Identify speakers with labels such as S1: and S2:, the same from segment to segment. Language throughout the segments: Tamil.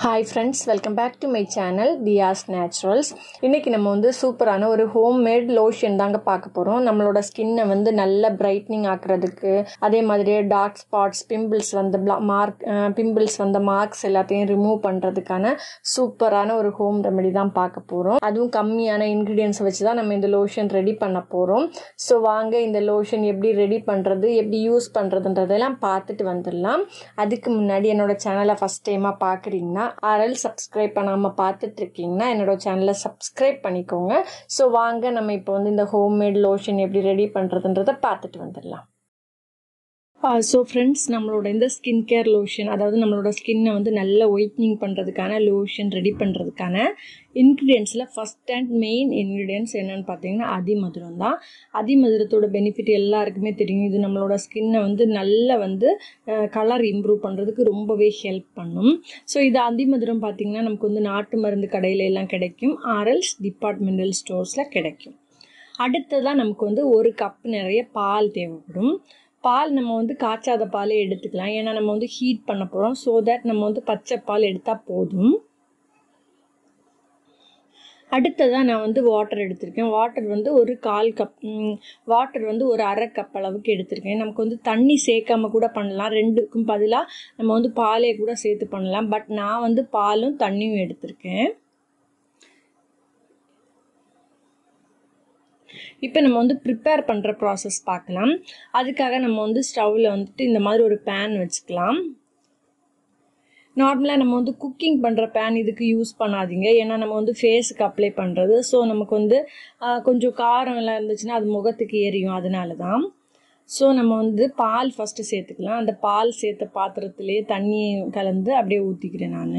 S1: hi friends welcome back to my channel Diya's naturals இன்றைக்கி நம்ம வந்து சூப்பரான ஒரு ஹோம் மேட் லோஷன் தாங்க பார்க்க போகிறோம் நம்மளோட ஸ்கின்னை வந்து நல்ல பிரைட்னிங் ஆக்குறதுக்கு அதே மாதிரியே டார்க் ஸ்பாட்ஸ் பிம்பிள்ஸ் வந்த மார்க் பிம்பிள்ஸ் வந்த மார்க்ஸ் எல்லாத்தையும் ரிமூவ் பண்ணுறதுக்கான சூப்பரான ஒரு ஹோம் ரெமெடி தான் பார்க்க போகிறோம் அதுவும் கம்மியான இன்க்ரீடியன்ஸை வச்சு தான் நம்ம இந்த லோஷன் ரெடி பண்ண போகிறோம் ஸோ வாங்க இந்த லோஷன் எப்படி ரெடி பண்ணுறது எப்படி யூஸ் பண்ணுறதுன்றதெல்லாம் பார்த்துட்டு வந்துடலாம் அதுக்கு முன்னாடி என்னோட சேனலை ஃபஸ்ட் டைமாக பார்க்குறீங்கன்னா ஆர்எல் சப்ஸ்கிரைப் பண்ணாமல் பார்த்துட்டு இருக்கீங்கன்னா என்னோட சேனலை சப்ஸ்கிரைப் பண்ணிக்கோங்க ஸோ வாங்க நம்ம இப்போ வந்து இந்த ஹோம்மேட் லோஷன் எப்படி ரெடி பண்ணுறதுன்றதை பார்த்துட்டு வந்துடலாம் ஸோ ஃப்ரெண்ட்ஸ் நம்மளோட இந்த ஸ்கின் கேர் லோஷன் அதாவது நம்மளோட ஸ்கின்னை வந்து நல்ல ஒயிட்னிங் பண்ணுறதுக்கான லோஷன் ரெடி பண்ணுறதுக்கான இன்க்ரீடியன்ஸில் ஃபஸ்ட் அண்ட் மெயின் இன்க்ரீடியன்ஸ் என்னென்னு பார்த்தீங்கன்னா அதிமதுரம் தான் அதிமதுரத்தோட பெனிஃபிட் எல்லாருக்குமே தெரியும் இது நம்மளோட ஸ்கின்னை வந்து நல்ல வந்து கலர் இம்ப்ரூவ் பண்ணுறதுக்கு ரொம்பவே ஹெல்ப் பண்ணும் ஸோ இது அதிமதுரம் பார்த்திங்கன்னா நமக்கு வந்து நாட்டு மருந்து கடையில எல்லாம் கிடைக்கும் ஆர்எல்ஸ் டிபார்ட்மெண்டல் ஸ்டோர்ஸில் கிடைக்கும் அடுத்ததாக நமக்கு வந்து ஒரு கப் நிறைய பால் தேவைப்படும் பால் நம்ம வந்து காய்ச்சாத பாலே எடுத்துக்கலாம் ஏன்னா நம்ம வந்து ஹீட் பண்ண போகிறோம் ஸோ தட் நம்ம வந்து பச்சை பால் எடுத்தால் போதும் அடுத்ததாக நான் வந்து வாட்டர் எடுத்திருக்கேன் வாட்டர் வந்து ஒரு கால் கப் வாட்டர் வந்து ஒரு அரை கப் அளவுக்கு எடுத்திருக்கேன் நமக்கு வந்து தண்ணி சேர்க்காம கூட பண்ணலாம் ரெண்டுக்கும் பதிலாக நம்ம வந்து பாலே கூட சேர்த்து பண்ணலாம் பட் நான் வந்து பாலும் தண்ணியும் எடுத்திருக்கேன் இப்போ நம்ம வந்து ப்ரிப்பேர் பண்ணுற ப்ராசஸ் பார்க்கலாம் அதுக்காக நம்ம வந்து ஸ்டவ்வில் வந்துட்டு இந்த மாதிரி ஒரு பேன் வச்சுக்கலாம் நார்மலாக நம்ம வந்து குக்கிங் பண்ணுற பேன் இதுக்கு யூஸ் பண்ணாதீங்க ஏன்னா நம்ம வந்து ஃபேஸுக்கு அப்ளை பண்ணுறது ஸோ நமக்கு வந்து கொஞ்சம் காரம் எல்லாம் இருந்துச்சுன்னா அது முகத்துக்கு எரியும் அதனால தான் ஸோ நம்ம வந்து பால் ஃபஸ்ட்டு சேர்த்துக்கலாம் அந்த பால் சேர்த்த பாத்திரத்துலேயே தண்ணி கலந்து அப்படியே ஊற்றிக்கிறேன் நான்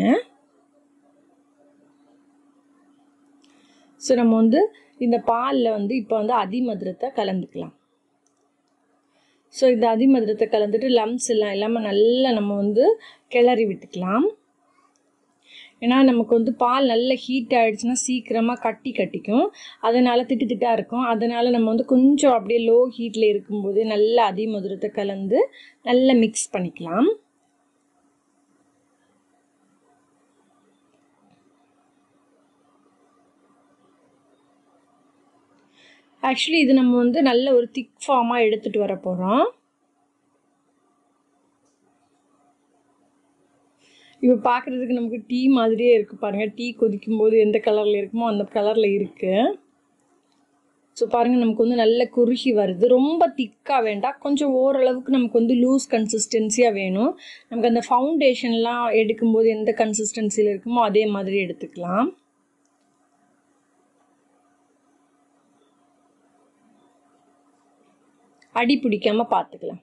S1: ஸோ நம்ம வந்து இந்த பாலில் வந்து இப்போ வந்து அதிமதுரத்தை கலந்துக்கலாம் ஸோ இந்த அதிமதுரத்தை கலந்துட்டு லம்ஸ் எல்லாம் இல்லாமல் நல்லா நம்ம வந்து கிளறி விட்டுக்கலாம் ஏன்னா நமக்கு வந்து பால் நல்ல ஹீட் ஆகிடுச்சுன்னா சீக்கிரமாக கட்டி கட்டிக்கும் அதனால் திட்டு திட்டாக இருக்கும் அதனால் நம்ம வந்து கொஞ்சம் அப்படியே லோ ஹீட்டில் இருக்கும்போதே நல்லா அதிமதுரத்தை கலந்து நல்லா மிக்ஸ் பண்ணிக்கலாம் ஆக்சுவலி இது நம்ம வந்து நல்ல ஒரு திக் ஃபார்மாக எடுத்துகிட்டு வர போகிறோம் இப்போ பார்க்குறதுக்கு நமக்கு டீ மாதிரியே இருக்குது பாருங்கள் டீ கொதிக்கும் போது எந்த கலரில் இருக்குமோ அந்த கலரில் இருக்குது ஸோ பாருங்கள் நமக்கு வந்து நல்ல குறுகி வருது ரொம்ப திக்காக வேண்டாம் கொஞ்சம் ஓரளவுக்கு நமக்கு வந்து லூஸ் கன்சிஸ்டன்சியாக வேணும் நமக்கு அந்த ஃபவுண்டேஷன்லாம் எடுக்கும்போது எந்த கன்சிஸ்டன்சியில் இருக்குமோ அதே மாதிரி எடுத்துக்கலாம் அடி பிடிக்காமல் பார்த்துக்கலாம்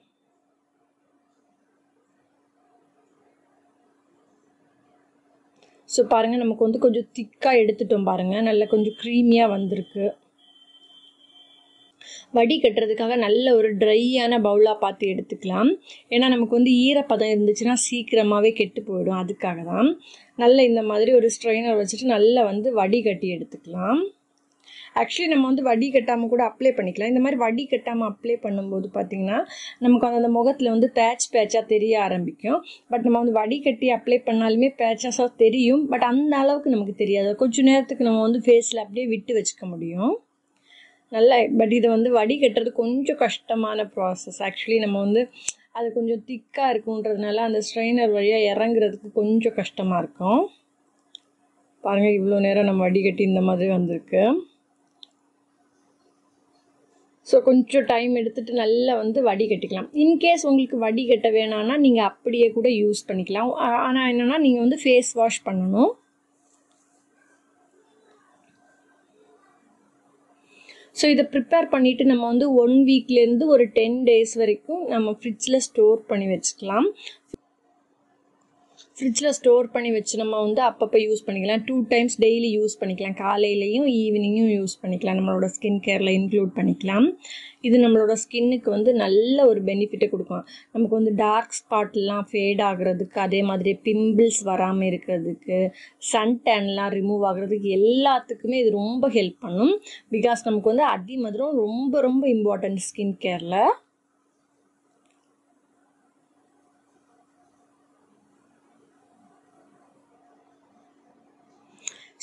S1: ஸோ பாருங்கள் நமக்கு வந்து கொஞ்சம் திக்காக எடுத்துட்டோம் பாருங்கள் நல்லா கொஞ்சம் க்ரீமியாக வந்திருக்கு வடி கட்டுறதுக்காக நல்ல ஒரு ட்ரையான பவுலாக பார்த்து எடுத்துக்கலாம் ஏன்னா நமக்கு வந்து ஈரப்பதம் இருந்துச்சுன்னா சீக்கிரமாகவே கெட்டு போயிடும் அதுக்காக தான் நல்ல இந்த மாதிரி ஒரு ஸ்ட்ரெயினர் வச்சுட்டு நல்லா வந்து வடி கட்டி எடுத்துக்கலாம் ஆக்சுவலி நம்ம வந்து வடி கட்டாமல் கூட அப்ளை பண்ணிக்கலாம் இந்த மாதிரி வடி கட்டாமல் அப்ளை பண்ணும்போது பார்த்திங்கன்னா நமக்கு அந்த முகத்தில் வந்து பேட்ச் பேட்சாக தெரிய ஆரம்பிக்கும் பட் நம்ம வந்து வடி கட்டி அப்ளை பண்ணாலுமே பேட்சஸாக தெரியும் பட் அந்த அளவுக்கு நமக்கு தெரியாது கொஞ்சம் நேரத்துக்கு நம்ம வந்து ஃபேஸில் அப்படியே விட்டு வச்சுக்க முடியும் நல்லா பட் இதை வந்து வடி கட்டுறது கொஞ்சம் கஷ்டமான ப்ராசஸ் ஆக்சுவலி நம்ம வந்து அது கொஞ்சம் திக்காக இருக்குன்றதுனால அந்த ஸ்ட்ரெயினர் வழியாக இறங்குறதுக்கு கொஞ்சம் கஷ்டமாக இருக்கும் பாருங்கள் இவ்வளோ நேரம் நம்ம வடிகட்டி இந்த மாதிரி வந்திருக்கு ஸோ கொஞ்சம் டைம் எடுத்துகிட்டு நல்லா வந்து வடிகட்டிக்கலாம் இன்கேஸ் உங்களுக்கு வடிகட்ட வேணான்னா நீங்கள் அப்படியே கூட யூஸ் பண்ணிக்கலாம் ஆனால் என்னென்னா நீங்கள் வந்து ஃபேஸ் வாஷ் பண்ணணும் ஸோ இதை ப்ரிப்பேர் பண்ணிவிட்டு நம்ம வந்து ஒன் வீக்லேருந்து ஒரு டென் டேஸ் வரைக்கும் நம்ம ஃப்ரிட்ஜில் ஸ்டோர் பண்ணி வச்சுக்கலாம் ஃப்ரிட்ஜில் ஸ்டோர் பண்ணி வச்சு நம்ம வந்து அப்பப்போ யூஸ் பண்ணிக்கலாம் டூ டைம்ஸ் டெய்லி யூஸ் பண்ணிக்கலாம் காலையிலையும் ஈவினிங்கும் யூஸ் பண்ணிக்கலாம் நம்மளோட ஸ்கின் கேரில் இன்க்ளூட் பண்ணிக்கலாம் இது நம்மளோட ஸ்கின்னுக்கு வந்து நல்ல ஒரு பெனிஃபிட்டை கொடுக்கும் நமக்கு வந்து டார்க் ஸ்பாட்லாம் ஃபேட் ஆகுறதுக்கு அதே மாதிரி பிம்பிள்ஸ் வராமல் இருக்கிறதுக்கு சன் டேன்லாம் ரிமூவ் ஆகுறதுக்கு எல்லாத்துக்குமே இது ரொம்ப ஹெல்ப் பண்ணும் பிகாஸ் நமக்கு வந்து அதிமதுரம் ரொம்ப ரொம்ப இம்பார்ட்டன்ட் ஸ்கின் கேரில்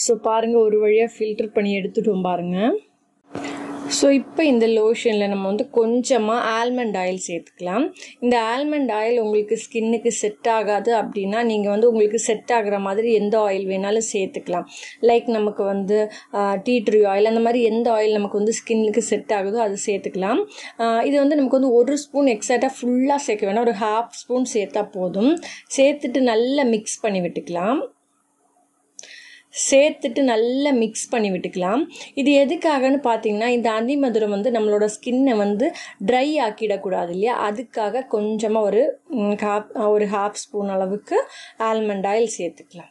S1: ஸோ பாருங்கள் ஒரு வழியாக ஃபில்டர் பண்ணி எடுத்துட்டோம் பாருங்கள் ஸோ இப்போ இந்த லோஷனில் நம்ம வந்து கொஞ்சமாக ஆல்மண்ட் ஆயில் சேர்த்துக்கலாம் இந்த ஆல்மண்ட் ஆயில் உங்களுக்கு ஸ்கின்னுக்கு செட் ஆகாது அப்படின்னா நீங்கள் வந்து உங்களுக்கு செட் ஆகிற மாதிரி எந்த ஆயில் வேணாலும் சேர்த்துக்கலாம் லைக் நமக்கு வந்து டீ ட்ரீ ஆயில் அந்த மாதிரி எந்த ஆயில் நமக்கு வந்து ஸ்கின்னுக்கு செட் ஆகுதோ அது சேர்த்துக்கலாம் இது வந்து நமக்கு வந்து ஒரு ஸ்பூன் எக்ஸாக்டாக ஃபுல்லாக சேர்க்க வேணாம் ஒரு ஹாஃப் ஸ்பூன் சேர்த்தா போதும் சேர்த்துட்டு நல்லா மிக்ஸ் பண்ணி விட்டுக்கலாம் சேர்த்துட்டு நல்லா மிக்ஸ் பண்ணி விட்டுக்கலாம் இது எதுக்காகன்னு பார்த்தீங்கன்னா இந்த அதிமதுரம் வந்து நம்மளோட ஸ்கின்னை வந்து ட்ரை ஆக்கிடக்கூடாது இல்லையா அதுக்காக கொஞ்சமாக ஒரு ஹாஃப் ஒரு ஹாஃப் ஸ்பூன் அளவுக்கு ஆல்மண்ட் ஆயில் சேர்த்துக்கலாம்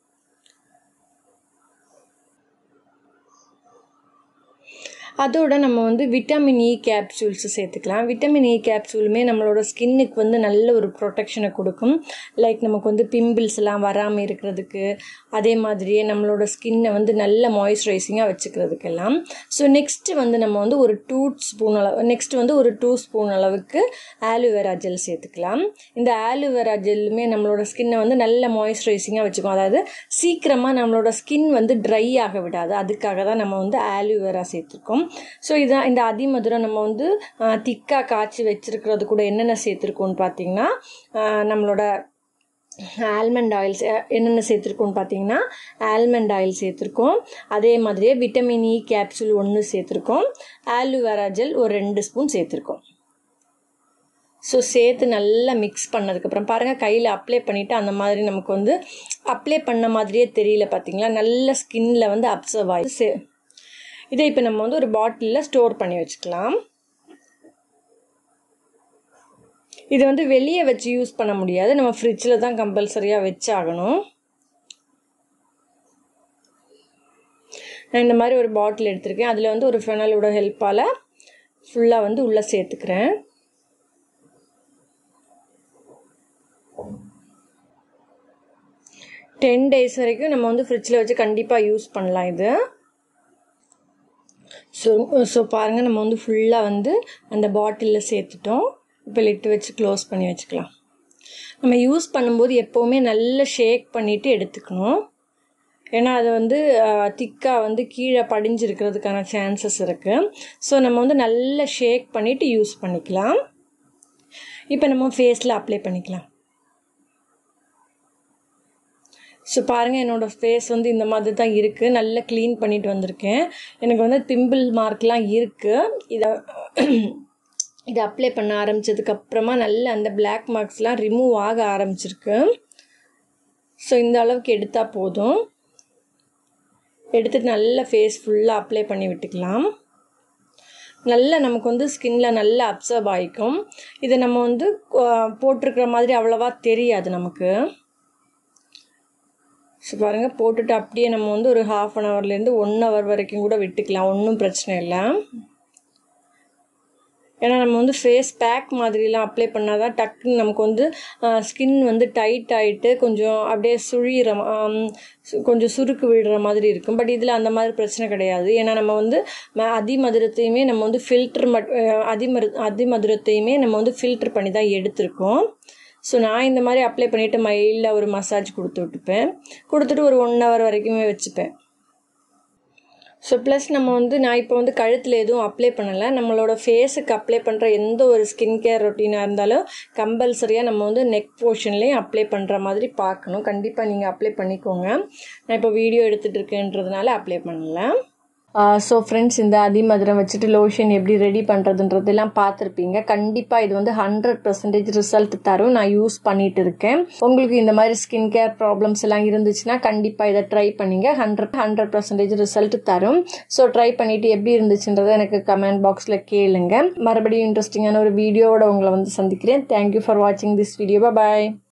S1: அதோட நம்ம வந்து விட்டமின் இ கேப்சூல்ஸ் சேர்த்துக்கலாம் விட்டமின் இ கேப்சூலுமே நம்மளோட ஸ்கின்னுக்கு வந்து நல்ல ஒரு ப்ரொடெக்ஷனை கொடுக்கும் லைக் நமக்கு வந்து பிம்பிள்ஸ் எல்லாம் வராமல் இருக்கிறதுக்கு அதே மாதிரியே நம்மளோட ஸ்கின்னை வந்து நல்ல மாய்ஸ்சரைசிங்காக வச்சுக்கிறதுக்கெல்லாம் ஸோ நெக்ஸ்ட்டு வந்து நம்ம வந்து ஒரு டூ ஸ்பூன் அளவு நெக்ஸ்ட் வந்து ஒரு டூ ஸ்பூன் அளவுக்கு ஆலுவேரா ஜெல் சேர்த்துக்கலாம் இந்த ஆலுவேரா ஜெல்லுமே நம்மளோட ஸ்கின்னை வந்து நல்ல மாய்ஸ்சரைசிங்காக வச்சுக்கும் அதாவது சீக்கிரமாக நம்மளோட ஸ்கின் வந்து ட்ரை ஆக விடாது அதுக்காக தான் நம்ம வந்து ஆலுவேரா சேர்த்துருக்கோம் ஸோ இதான் இந்த அதிமதுரம் நம்ம வந்து திக்காக காய்ச்சி வச்சுருக்கிறது கூட என்னென்ன சேர்த்துருக்கோம்னு பார்த்தீங்கன்னா நம்மளோட ஆல்மண்ட் ஆயில்ஸ் என்னென்ன சேர்த்துருக்கோம்னு பார்த்தீங்கன்னா ஆல்மண்ட் ஆயில் சேர்த்துருக்கோம் அதே மாதிரியே விட்டமின் இ கேப்சூல் ஒன்று சேர்த்துருக்கோம் ஆலுவேரா ஜெல் ஒரு ரெண்டு ஸ்பூன் சேர்த்துருக்கோம் ஸோ சேர்த்து நல்லா மிக்ஸ் பண்ணதுக்கப்புறம் பாருங்கள் கையில் அப்ளை பண்ணிவிட்டு அந்த மாதிரி நமக்கு வந்து அப்ளை பண்ண மாதிரியே தெரியல பார்த்தீங்களா நல்ல ஸ்கின்ல வந்து அப்சர்வ் ஆகி சே இதை இப்போ நம்ம வந்து ஒரு பாட்டிலில் ஸ்டோர் பண்ணி வச்சுக்கலாம் இது வந்து வெளியே வச்சு யூஸ் பண்ண முடியாது நம்ம ஃப்ரிட்ஜில் தான் கம்பல்சரியாக வச்சாகணும் நான் இந்த மாதிரி ஒரு பாட்டில் எடுத்திருக்கேன் அதில் வந்து ஒரு ஃபெனலோட ஹெல்ப்பால் ஃபுல்லாக வந்து உள்ளே சேர்த்துக்கிறேன் டென் டேஸ் வரைக்கும் நம்ம வந்து ஃப்ரிட்ஜில் வச்சு கண்டிப்பாக யூஸ் பண்ணலாம் இது ஸோ ஸோ பாருங்கள் நம்ம வந்து ஃபுல்லாக வந்து அந்த பாட்டிலில் சேர்த்துட்டோம் இப்போ லிட்டு வச்சு க்ளோஸ் பண்ணி வச்சுக்கலாம் நம்ம யூஸ் பண்ணும்போது எப்போவுமே நல்லா ஷேக் பண்ணிவிட்டு எடுத்துக்கணும் ஏன்னா அது வந்து திக்காக வந்து கீழே படிஞ்சிருக்கிறதுக்கான சான்சஸ் இருக்குது ஸோ நம்ம வந்து நல்லா ஷேக் பண்ணிவிட்டு யூஸ் பண்ணிக்கலாம் இப்போ நம்ம ஃபேஸில் அப்ளை பண்ணிக்கலாம் ஸோ பாருங்கள் என்னோடய ஃபேஸ் வந்து இந்த மாதிரி தான் இருக்குது நல்லா க்ளீன் பண்ணிட்டு வந்திருக்கேன் எனக்கு வந்து பிம்பிள் மார்க்லாம் இருக்குது இதை இதை அப்ளை பண்ண ஆரம்பித்ததுக்கப்புறமா நல்ல அந்த பிளாக் மார்க்ஸ்லாம் ரிமூவ் ஆக ஆரம்பிச்சிருக்கு ஸோ இந்த அளவுக்கு எடுத்தால் போதும் எடுத்துட்டு நல்ல ஃபேஸ் ஃபுல்லாக அப்ளை பண்ணி விட்டுக்கலாம் நல்லா நமக்கு வந்து ஸ்கின்ல நல்லா அப்சர்வ் ஆகிக்கும் இதை நம்ம வந்து போட்டிருக்கிற மாதிரி அவ்வளோவா தெரியாது நமக்கு ஸோ பாருங்கள் போட்டுட்டு அப்படியே நம்ம வந்து ஒரு ஹாஃப் அன் ஹவர்லேருந்து ஒன் ஹவர் வரைக்கும் கூட விட்டுக்கலாம் ஒன்றும் பிரச்சனை இல்லை ஏன்னா நம்ம வந்து ஃபேஸ் பேக் மாதிரிலாம் அப்ளை பண்ணால் தான் டக்குன்னு நமக்கு வந்து ஸ்கின் வந்து டைட் ஆகிட்டு கொஞ்சம் அப்படியே சுழிகிற கொஞ்சம் சுருக்கு விடுற மாதிரி இருக்கும் பட் இதில் அந்த மாதிரி பிரச்சனை கிடையாது ஏன்னா நம்ம வந்து அதிமதுரத்தையுமே நம்ம வந்து ஃபில்டர் மட் அதிமரு அதிமதுரத்தையுமே நம்ம வந்து ஃபில்டர் பண்ணி தான் எடுத்திருக்கோம் ஸோ நான் இந்த மாதிரி அப்ளை பண்ணிவிட்டு மைல்டாக ஒரு மசாஜ் கொடுத்து விட்டுப்பேன் கொடுத்துட்டு ஒரு ஒன் ஹவர் வரைக்குமே வச்சுப்பேன் ஸோ ப்ளஸ் நம்ம வந்து நான் இப்போ வந்து கழுத்தில் எதுவும் அப்ளை பண்ணலை நம்மளோட ஃபேஸுக்கு அப்ளை பண்ணுற எந்த ஒரு ஸ்கின் கேர் ரொட்டீனாக இருந்தாலும் கம்பல்சரியாக நம்ம வந்து நெக் போர்ஷன்லேயும் அப்ளை பண்ணுற மாதிரி பார்க்கணும் கண்டிப்பாக நீங்கள் அப்ளை பண்ணிக்கோங்க நான் இப்போ வீடியோ எடுத்துகிட்டு இருக்கேன்றதுனால அப்ளை பண்ணலை ஸோ ஃப்ரெண்ட்ஸ் இந்த அதிமதுரம் வச்சுட்டு லோஷன் எப்படி ரெடி பண்ணுறதுன்றதெல்லாம் பார்த்துருப்பீங்க கண்டிப்பாக இது வந்து ஹண்ட்ரட் பர்சன்டேஜ் ரிசல்ட் தரும் நான் யூஸ் பண்ணிட்டு இருக்கேன் உங்களுக்கு இந்த மாதிரி ஸ்கின் கேர் ப்ராப்ளம்ஸ் எல்லாம் இருந்துச்சுன்னா கண்டிப்பாக இதை ட்ரை பண்ணிங்க ஹண்ட்ரட் ஹண்ட்ரட் பர்சன்டேஜ் ரிசல்ட் தரும் ஸோ ட்ரை பண்ணிவிட்டு எப்படி இருந்துச்சுன்றதை எனக்கு கமெண்ட் பாக்ஸில் கேளுங்க மறுபடியும் இன்ட்ரெஸ்டிங்கான ஒரு வீடியோவோட உங்களை வந்து சந்திக்கிறேன் தேங்க்யூ ஃபார் வாட்சிங் திஸ் வீடியோ பாய்